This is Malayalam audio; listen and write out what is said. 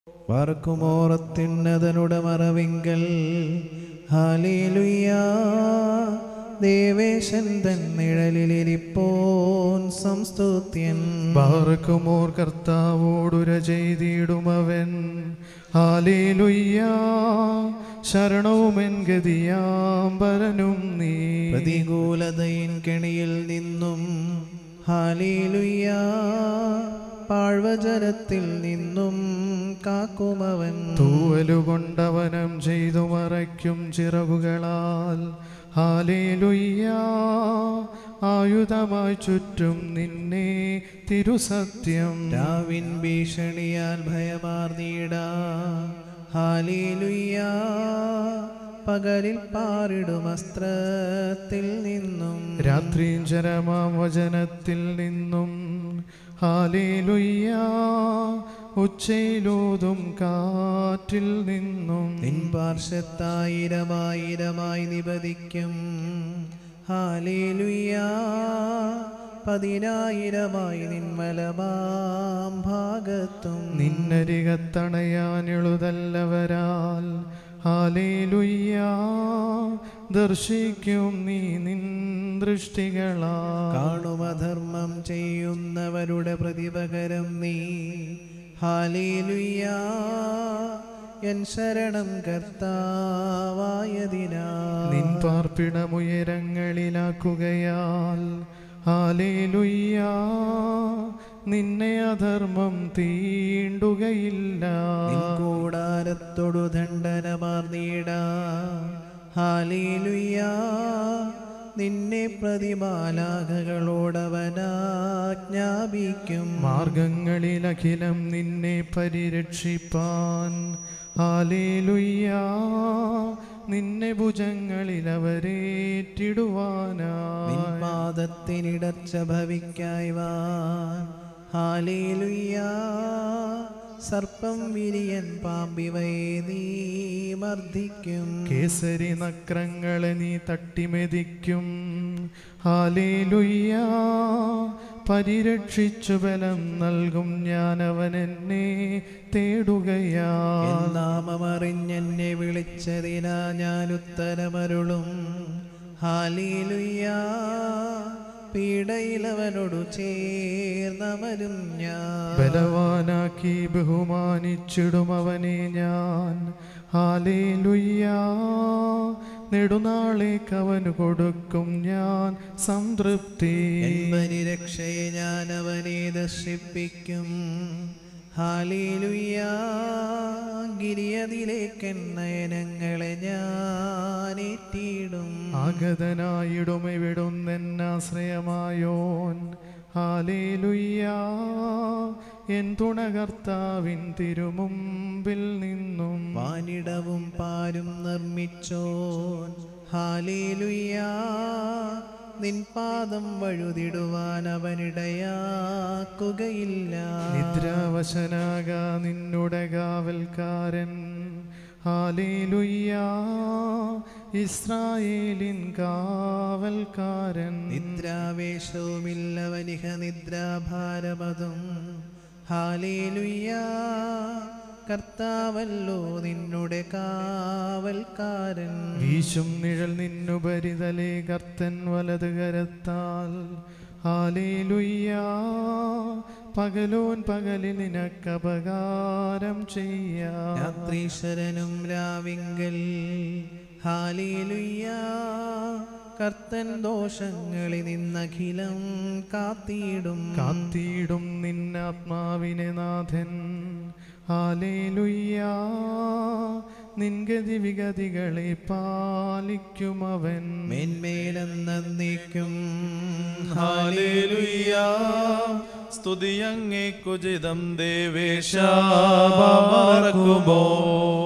വാർക്കുമോറത്തിന്നതനുടെ മറവിങ്കൽ ഹാലേലുയ്യാ ദേവേശൻ തൻ നിഴലിലിരിപ്പോൻ സംസ്തുത്യൻ ബാറക്കുമോർ കർത്താവോടുര ചെയ്തിടുമവൻ ഹാലേലുയ്യാ ശരണവുമെൻ ഗതിയാംബരനും നീ പ്രതികൂലതയിൻ കെണിയിൽ നിന്നും ഹാലേലുയ്യാ പാഴ്വജലത്തിൽ നിന്നും കാക്കുമവൻ തൂവലുകൊണ്ടവനം ചെയ്തു മറയ്ക്കും ചിറകുകളാൽ ഹാലേലുയ്യാ ആയുധമായി ചുറ്റും നിന്നെ തിരുസത്യം രാവിൻ ഭീഷണിയാൽ ഭയമാർന്നീടാ ഹാലേലുയ്യാ പകലിൽ പാറിടും അസ്ത്രത്തിൽ നിന്നും രാത്രിയും ചരമാം വചനത്തിൽ നിന്നും ഹാലേലുയ്യാ ഉച്ചയിലൂതും കാറ്റിൽ നിന്നും നിൻ പാർശ്വത്തായിരമായിരമായി നിപതിക്കും ഹാലേലുയ്യാ പതിനായിരമായി നിന്മലമാം ഭാഗത്തും നിന്നരികത്തണയാൻ എളുതല്ലവരാൽ ഹാലേലുയ്യാ ദർശിക്കും നീ നിൻ ദൃഷ്ടികളാ കാണുമധർമ്മം ചെയ്യുന്നവരുടെ പ്രതിപകരം നീ ഹാലേലുയ്യാ എൻ ശരണം കർത്താവായതിനാ നിൻ പാർപ്പിടമുയരങ്ങളിലാക്കുകയാൽ ഹാലേലുയ്യാ നിന്നെ അധർമ്മം തീണ്ടുകയില്ല നിൻ കൂടാരത്തൊടു ദണ്ഡനമാർന്നീടാ ഹാലേലുയ്യാ നിന്നെ പ്രതിമാലാഖകളോടവനാജ്ഞാപിക്കും മാർഗങ്ങളിലഖിലം നിന്നെ പരിരക്ഷിപ്പാൻ ഹാലേലുയ്യാ നിന്നെ ഭുജങ്ങളിൽ അവരേറ്റിടുവാനാ നിൻ പാദത്തിനിടർച്ച ഭവിക്കായി വാൻ ഹാലേലുയ്യാ സർപ്പം വിരിയൻ പാമ്പിവയെ നീ മർദ്ദിക്കും കേസരി നക്രങ്ങളെ നീ തട്ടിമെതിക്കും ഹാലേലുയ്യാ പരിരക്ഷിച്ചു ബലം നൽകും ഞാൻ അവൻ എന്നെ തേടുകയാ എൻ നാമമറിഞ്ഞെന്നെ വിളിച്ചതിനാ ഞാൻ ഉത്തരമരുളും ഹാലേലുയ്യാ പീഡയിലവനോടു ചേർന്നമരും ഞാൻ ബലവാനാക്കി ബഹുമാനിച്ചിടും അവനെ ഞാൻ ഹാലേലുയ്യാ നെടുനാളേക്ക് അവന് കൊടുക്കും ഞാൻ സംതൃപ്തി എൻ പരിരക്ഷയെ ഞാൻ അവനെ ദർശിപ്പിക്കും ഹാലേലുയ്യാ ഗിരിയതിലേക്കൻ നയനങ്ങളെ ഞാൻ ഏറ്റിടും ആഗതനായിടും ഇവിടുന്നെന്നാശ്രയമായോൻ ഹാലേലുയ്യാ എൻ തുണകർത്താവിൻ തിരുമുമ്പിൽ നിന്നും വാനിടവും പാരും നിർമ്മിച്ചോൻ ഹാലേലുയ്യാ നിൻ പാദം വഴുതിടുവാൻ അവനിടയാക്കുകയില്ല നിദ്രാവശനാകാ നിന്നുടെ കാവൽക്കാരൻ ഹാലേലുയ്യാ ഇസ്രായേലിൻ കാവൽക്കാരൻ നിദ്രാവേശവുമില്ലവനിഹ നിദ്രാഭാരമതും ഹാലേലുയ്യാ കർത്താവല്ലോ നിന്നുടെ കാവൽക്കാരൻ വീശും നിഴൽ നിന്നുപരിതലേ കർത്തൻ വലത് കരത്താൽ ഹാലേലുയ്യാ പകലോൻ പകലിൽ നിനക്കപകാരം ചെയ്യാം രാത്രീശ്വരനും രാവിങ്കൽ ഹാലേലുയ്യാ കർത്തൻ ദോഷങ്ങളിൽ നിന്നഖിലം കാത്തിയിടും കാത്തിയിടും നിന്നാത്മാവിനെ നാഥൻ ഹാലേലുയ്യാ നിൻഗതി വിഗതികളെ പാലിക്കുമവൻ മേന്മേലെന്നേക്കും ഹാലേലുയ്യാ സ്തുതിയങ്ങേക്കുചിതം ദേവേശ ബാറക്കുമോ